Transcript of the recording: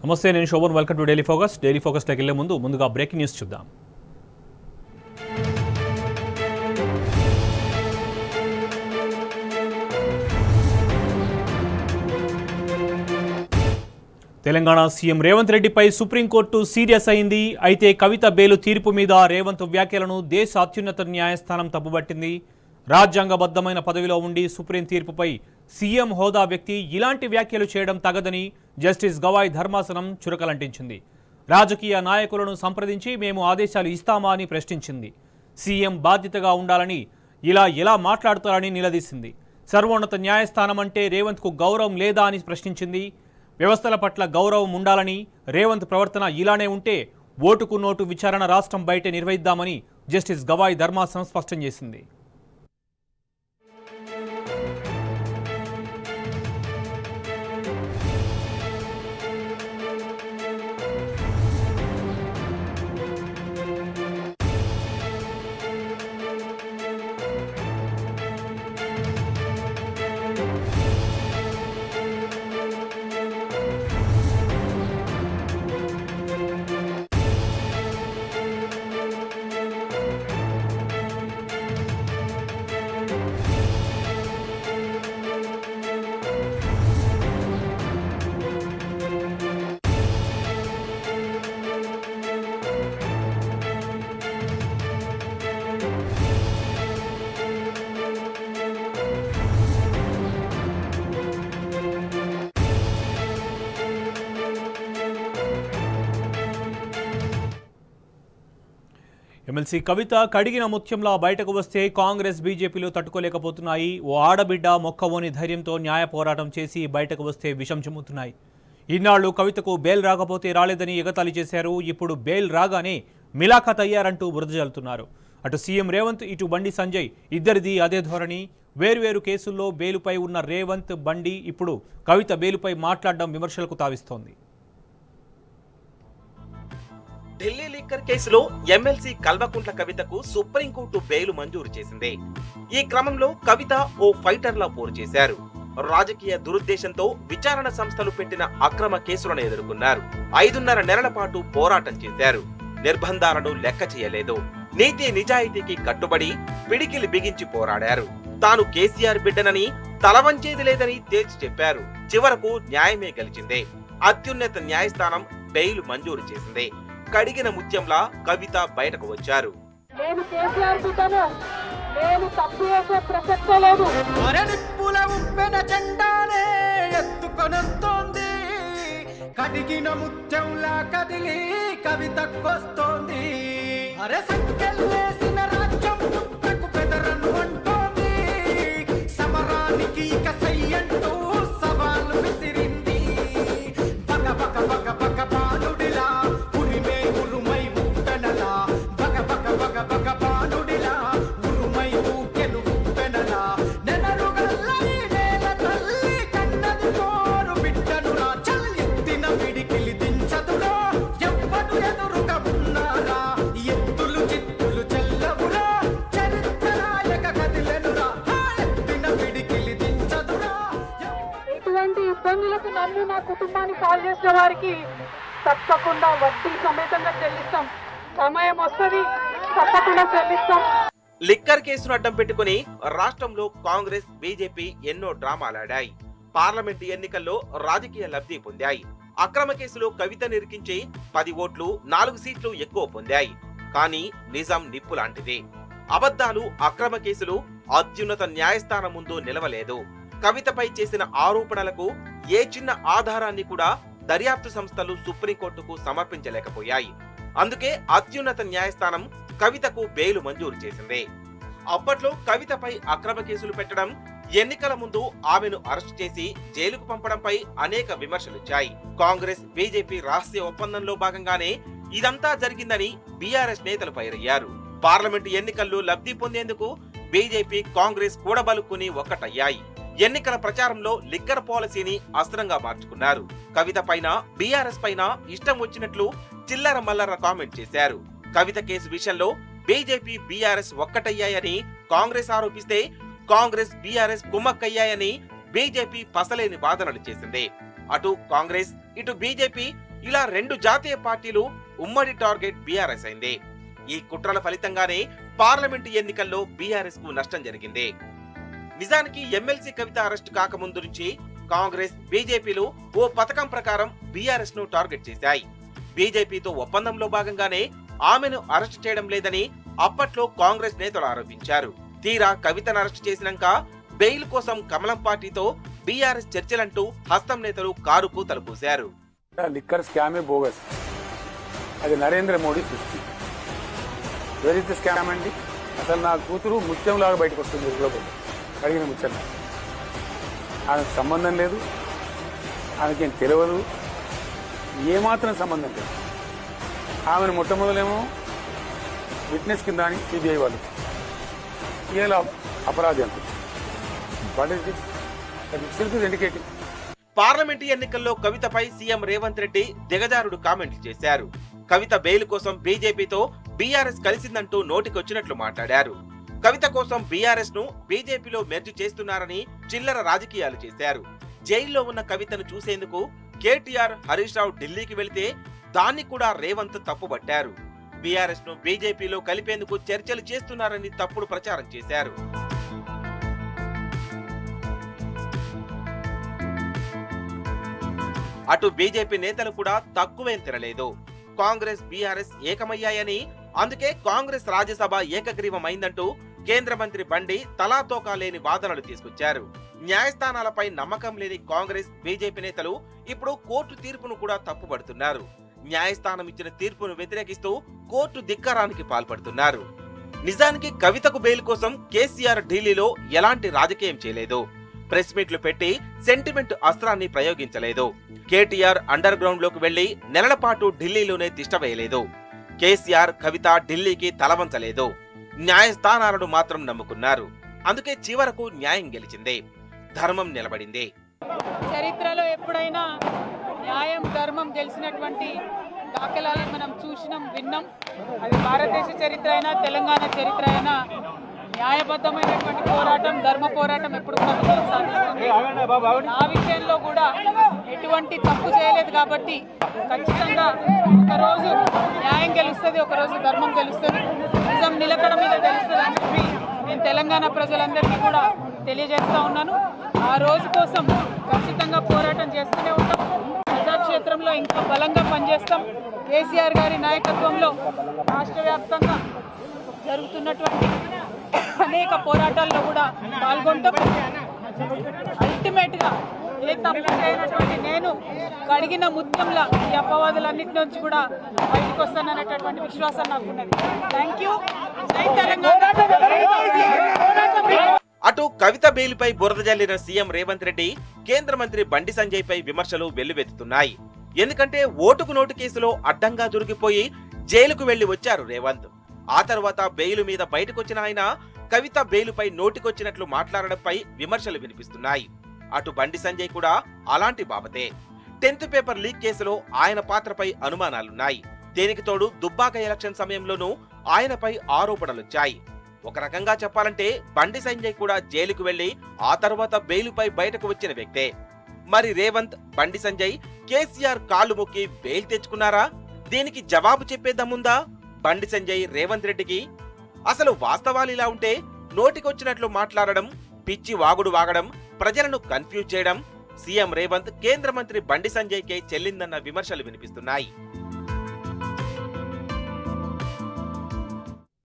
నమస్తే నేను Shobhan welcome to daily focus daily ఫోకస్లోకి వెళ్ళే ముందు ముందుగా బ్రేకింగ్ న్యూస్ చూద్దాం తెలంగాణ సీఎం రేవంత్ రెడ్డిపై సుప్రీంకోర్టు సీరియస్ అయింది అయితే కవిత బేలు తీర్పు మీద రేవంత్ వ్యాఖ్యలను దేశ అత్యున్నత న్యాయస్థానం తప్పుబట్టింది రాజ్యాంగబద్ధమైన పదవిలో ఉండి సుప్రీం తీర్పుపై సీఎం హోదా వ్యక్తి ఇలాంటి వ్యాఖ్యలు చేయడం తగదని జస్టిస్ గవాయ్ ధర్మాసనం చురకలంటించింది రాజకీయ నాయకులను సంప్రదించి మేము ఆదేశాలు ఇస్తామా అని ప్రశ్నించింది సీఎం బాధ్యతగా ఉండాలని ఇలా ఎలా మాట్లాడతారని నిలదీసింది సర్వోన్నత న్యాయస్థానం అంటే రేవంత్కు గౌరవం లేదా అని ప్రశ్నించింది వ్యవస్థల పట్ల గౌరవం ఉండాలని రేవంత్ ప్రవర్తన ఇలానే ఉంటే ఓటుకు నోటు విచారణ రాష్ట్రం బయటే నిర్వహిద్దామని జస్టిస్ గవాయ్ ధర్మాసనం స్పష్టం చేసింది ఎమ్మెల్సీ కవిత కడిగిన ముత్యంలా బయటకు వస్తే కాంగ్రెస్ బీజేపీలు తట్టుకోలేకపోతున్నాయి ఓ ఆడబిడ్డ మొక్కవోని ధైర్యంతో న్యాయ పోరాటం చేసి బయటకు వస్తే విషం చిమ్ముతున్నాయి ఇన్నాళ్లు కవితకు బెయిల్ రాకపోతే రాలేదని ఎగతాళి చేశారు ఇప్పుడు బెయిల్ రాగానే మిలాఖత్ అయ్యారంటూ బురద జల్లుతున్నారు అటు సీఎం రేవంత్ ఇటు బండి సంజయ్ ఇద్దరిది అదే ధోరణి వేర్వేరు కేసుల్లో బెయిలుపై ఉన్న రేవంత్ బండి ఇప్పుడు కవిత బెయిలుపై మాట్లాడడం విమర్శలకు తావిస్తోంది ఢిల్లీ లిక్కర్ కేసులో ఎమ్మెల్సీ కల్వకుంట్ల కవితకు సుప్రీంకోర్టు బెయిల్ మంజూరు చేసింది ఈ క్రమంలో కవిత ఓ ఫైటర్లా పోరు చేశారు రాజకీయ దురుద్దేశంతో విచారణ సంస్థలు పెట్టిన అక్రమ కేసులను ఎదుర్కొన్నారు ఐదున్నర నెలల పాటు పోరాటం చేశారు నిర్బంధాలను లెక్క చేయలేదు నీతి నిజాయితీకి కట్టుబడి పిడికిలి బిగించి పోరాడారు తాను కేసీఆర్ బిడ్డనని తలవంచేది లేదని తేల్చి చెప్పారు చివరకు న్యాయమే గెలిచింది అత్యున్నత న్యాయస్థానం బెయిల్ మంజూరు చేసింది కడిగిన ముత్యంలా కవిత బయటకు వచ్చారు నేను కేసీఆర్ బిడ్డను నేను తప్పు చేసే ప్రసక్తే లేదు నిప్పుల ఉప్పెన చెండానే ఎత్తుకొనొస్తోంది కడిగిన ముత్యంలా కదిలి కవితకొస్తోంది అరే సంకెళ్ళేసిన రాజ్యం చుట్టకు పెదరను అంటోంది సమరానికి ఇక సయ్యంటూ సవాలు విసిరింది బగ బగ బగ బగ బాలుడిలా ఉరిమే ఉరుమై ఊటనలా బగ బగ బగ బగ బాలుడిలా ఉరుమై ఊకెను ఊపెనలా నెనరుగల్లని నేల తల్లి కన్నది కోరు బిడ్డనురా చల్ ఎత్తిన పిడికిలి దించదురా ఎవ్వడు ఎదురుగా ఉన్నారా ఎత్తులు చిత్తులు చెల్లవురా చరిత్ర నాయక కదిలెనురా ఆ ఎత్తిన పిడికిలి దించదురా ఎవ్వడు ఎటువంటి ఇబ్బందులకు నన్ను నా కుటుంబాన్ని కాల్ చేసిన వారికి తప్పకుండా వడ్డీ సమేతంగా చెల్లిస్తాం సమయం వస్తుంది తప్పకుండా చెల్లిస్తాం లిక్కర్ కేసును అడ్డం పెట్టుకుని రాష్ట్రంలో కాంగ్రెస్ బీజేపీ ఎన్నో డ్రామాలాడాయి పార్లమెంటు ఎన్నికల్లో రాజకీయ లబ్ధి పొందాయి అక్రమ కేసులో కవిత నిరికించి పది ఓట్లు నాలుగు సీట్లు ఎక్కువ పొందాయి కానీ నిజం నిప్పు లాంటిది అబద్ధాలు అక్రమ కేసులు అత్యున్నత న్యాయస్థానం ముందు నిలవలేదు కవితపై చేసిన ఆరోపణలకు ఏ చిన్న ఆధారాన్ని కూడా దర్యాప్తు సంస్థలు సుప్రీంకోర్టుకు సమర్పించలేకపోయాయి అందుకే అత్యున్నత న్యాయస్థానం కవితకు బెయిల్ మంజూరు చేసింది అప్పట్లో కవితపై అక్రమ కేసులు పెట్టడం ఎన్నికల ముందు ఆమెను అరెస్ట్ చేసి జైలుకు పంపడంపై అనేక విమర్శలొచ్చాయి కాంగ్రెస్ బీజేపీ రహస్య ఒప్పందంలో భాగంగానే ఇదంతా జరిగిందని బీఆర్ఎస్ నేతలు ఫైరయ్యారు పార్లమెంటు ఎన్నికల్లో లబ్ధి పొందేందుకు బీజేపీ కాంగ్రెస్ కూడబలుక్కుని ఒక్కటయ్యాయి ఎన్నికల ప్రచారంలో లిక్కర్ పాలసీని అస్త్రంగా మార్చుకున్నారు కవిత పైన బీఆర్ఎస్ పైన ఇష్టం వచ్చినట్లు చిల్లర మల్లర కామెంట్ చేశారు కవిత కేసు విషయంలో బీజేపీ బీఆర్ఎస్ ఒక్కటయ్యాయని కాంగ్రెస్ ఆరోపిస్తే కాంగ్రెస్ బీఆర్ఎస్ కుమ్మక్కయ్యాయని బీజేపీ పసలేని వాదనలు చేసింది అటు కాంగ్రెస్ ఇటు బీజేపీ ఇలా రెండు జాతీయ పార్టీలు ఉమ్మడి టార్గెట్ బీఆర్ఎస్ అయింది ఈ కుట్రల ఫలితంగానే పార్లమెంటు ఎన్నికల్లో బీఆర్ఎస్ కు నష్టం జరిగింది నిజానికి ఎమ్మెల్సీ కవిత అరెస్ట్ కాకముందు నుంచి కాంగ్రెస్ బీజేపీలు ఓ పథకం ప్రకారం బీఆర్ఎస్ ను టార్గెట్ చేశాయి బీజేపీతో ఒప్పందంలో భాగంగానే ఆమెను అరెస్ట్ చేయడం లేదని అప్పట్లో కాంగ్రెస్ నేతలు ఆరోపించారు తీరా కవితను అరెస్ట్ చేసినాక బెయిల్ కోసం కమలం పార్టీతో బీఆర్ఎస్ చర్చలంటూ హస్తం నేతలు కారుకు తలపూశారు లిక్కర్ స్కామే బోగస్ అది నరేంద్ర మోడీ సృష్టి వెర్ ఇస్ ద స్కామ్ అండి అసలు నా కూతురు ముత్యంలాగా బయటకు వస్తుంది లోపల అడిగిన ముచ్చట ఆమెకు సంబంధం లేదు ఆమెకేం తెలియదు ఏమాత్రం సంబంధం లేదు ఆమెను మొట్టమొదలేమో విట్నెస్ కింద అని సిబిఐ వాళ్ళు ఇలా అపరాధి అంత what is this it's indicating parliament ఎన్నికల్లో కవితపై సీఎం రేవంత్ రెడ్డి దిగజారుడు కామెంట్లు చేశారు కవిత బెయిల్ కోసం బీజేపీతో బీఆర్ఎస్ కలిసిందంటూ నోటికొచ్చినట్లు మాట్లాడారు కవిత కోసం బీఆర్ఎస్ ను బీజేపీలో మెర్జ్ చేస్తున్నారని చిల్లర రాజకీయాలు చేశారు జైల్లో ఉన్న కవితను చూసేందుకు కేటీఆర్ హరీష్ రావు ఢిల్లీకి వెళితే దాన్ని కూడా రేవంత్ తప్పుబట్టారు బీఆర్ఎస్ ను బీజేపీలో కలిపేందుకు చర్చలు చేస్తున్నారని తప్పుడు ప్రచారం చేశారు అటు బీజేపీ నేతలు కూడా తక్కువేం తినలేదు కాంగ్రెస్ బీఆర్ఎస్ ఏకమయ్యాయని అందుకే కాంగ్రెస్ రాజ్యసభ ఏకగ్రీవమైందంటూ కేంద్ర మంత్రి బండి తలాతోకా లేని వాదనలు తీసుకొచ్చారు న్యాయస్థానాలపై నమ్మకం లేని కాంగ్రెస్ బీజేపీ నేతలు ఇప్పుడు కోర్టు తీర్పును కూడా తప్పుపడుతున్నారు న్యాయస్థానం ఇచ్చిన తీర్పును వ్యతిరేకిస్తూ కోర్టు ధిక్కరానికి పాల్పడుతున్నారు నిజానికి కవితకు బెయిల్ కోసం కేసీఆర్ ఢిల్లీలో ఎలాంటి రాజకీయం చేయలేదు ప్రెస్ మీట్లు పెట్టి సెంటిమెంట్ అస్త్రాన్ని ప్రయోగించలేదు కేటీఆర్ అండర్ గ్రౌండ్ లోకి వెళ్లి నెలల పాటు ఢిల్లీలోనే తిష్టవేయలేదు కేసీఆర్ కవిత ఢిల్లీకి తలవంచలేదు న్యాయస్థానాలను మాత్రం నమ్ముకున్నారు అందుకే చివరకు న్యాయం గెలిచింది ధర్మం నిలబడింది చరిత్రలో ఎప్పుడైనా న్యాయం ధర్మం గెలిచినటువంటి దాఖలాలను మనం చూసినాం విన్నాం అది భారతదేశ చరిత్ర అయినా తెలంగాణ చరిత్ర అయినా న్యాయబద్ధమైనటువంటి పోరాటం ధర్మ పోరాటం ఎప్పుడు కూడా విజయం సాధిస్తుంది నా విషయంలో కూడా ఎటువంటి తప్పు చేయలేదు కాబట్టి ఖచ్చితంగా ఒకరోజు న్యాయం గెలుస్తుంది ఒకరోజు ధర్మం గెలుస్తుంది నిజం నిలకడ మీద గెలుస్తుంది అని చెప్పి నేను తెలంగాణ ప్రజలందరికీ కూడా తెలియజేస్తా ఉన్నాను ఆ రోజు కోసం ఖచ్చితంగా పోరాటం చేస్తూనే ఉంటాం ప్రజాక్షేత్రంలో ఇంకా బలంగా పనిచేస్తాం కేసీఆర్ గారి నాయకత్వంలో రాష్ట్ర వ్యాప్తంగా జరుగుతున్నటువంటి అనేక పోరాటాల్లో కూడా పాల్గొంటాం అల్టిమేట్ గా ఏ తప్పు చేయనటువంటి నేను కడిగిన ముత్యంలా ఈ అపవాదులన్నిటి నుంచి కూడా బయటకు వస్తాననేటటువంటి విశ్వాసం నాకు ఉన్నది థ్యాంక్ యూ జై తెలంగాణ అటు కవిత బెయిల్పై బురద జల్లిన సీఎం రేవంత్ రెడ్డి కేంద్ర మంత్రి బండి సంజయ్ పై విమర్శలు వెల్లువెత్తుతున్నాయి ఎందుకంటే ఓటుకు నోటు కేసులో అడ్డంగా దొరికిపోయి జైలుకు వెళ్లి వచ్చారు రేవంత్ ఆ తర్వాత బెయిల్ మీద బయటకొచ్చిన ఆయన కవిత బెయిలుపై నోటికొచ్చినట్లు మాట్లాడడంపై విమర్శలు వినిపిస్తున్నాయి అటు బండి సంజయ్ కూడా అలాంటి బాబతే టెన్త్ పేపర్ లీక్ కేసులో ఆయన పాత్రపై అనుమానాలున్నాయి దీనికి తోడు దుబ్బాక ఎలక్షన్ సమయంలోనూ ఆయనపై ఆరోపణలొచ్చాయి ఒక రకంగా చెప్పాలంటే బండి సంజయ్ కూడా జైలుకు వెళ్లి ఆ తర్వాత బెయిలుపై బయటకు వచ్చిన వ్యక్తే మరి రేవంత్ బండి సంజయ్ కేసీఆర్ కాళ్ళు మొక్కి బెయిల్ తెచ్చుకున్నారా దీనికి జవాబు చెప్పేదమ్ముందా బండి సంజయ్ రేవంత్ రెడ్డికి అసలు వాస్తవాలు ఇలా ఉంటే నోటికొచ్చినట్లు మాట్లాడడం పిచ్చి వాగుడు వాగడం ప్రజలను కన్ఫ్యూజ్ చేయడం సీఎం రేవంత్ కేంద్ర మంత్రి బండి సంజయ్కే చెల్లిందన్న విమర్శలు వినిపిస్తున్నాయి